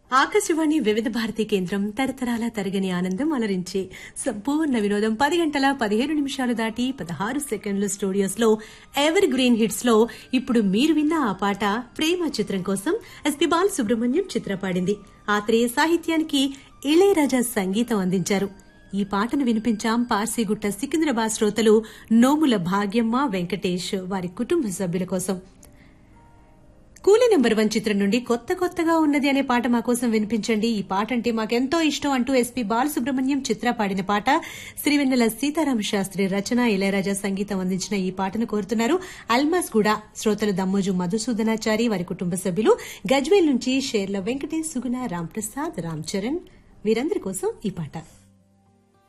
ఆకాశవాణి వివిధ భారతి కేంద్రం తరతరాల తరగని ఆనందం అలరించే సంపూర్ణ వినోదం పది గంటల పదిహేను నిమిషాలు దాటి పదహారు సెకండ్ల స్టూడియోస్ లో ఎవర్ గ్రీన్ హిట్స్ లో ఇప్పుడు మీరు విన్న ఆ పాట ప్రేమ చిత్రం కోసం ఎస్పి బాల్ సుబ్రహ్మణ్యం చిత్ర పాడింది ఆత్రేయ సాహిత్యానికి ఇళయరాజా సంగీతం అందించారు ఈ పాటను వినిపించాం పార్సీగుట్ట సికింద్రాబాద్ శ్రోతలు నోముల భాగ్యమ్మ వెంకటేష్ వారి కుటుంబ సభ్యుల కోసం కూలీ నెంబర్ వన్ చిత్రం నుండి కొత్త కొత్తగా ఉన్నది అనే పాట మా కోసం వినిపించండి ఈ పాట అంటే మాకెంతో ఇష్టం అంటూ ఎస్పీ బాలసుబ్రహ్మణ్యం చిత్ర పాడిన పాట శ్రీవెన్నెల సీతారామ శాస్త్రి రచన ఇళయరాజా సంగీతం అందించిన ఈ పాటను కోరుతున్నారు అల్మాస్ కూడా శ్రోతలు దమ్మోజు మధుసూదనాచారి వారి కుటుంబ సభ్యులు గజ్వేల్ నుంచి షేర్ల వెంకటేష్ సుగుణ రాంప్రసాద్ రామ్ చరణ్ వీరందరి కోసం ఈ పాట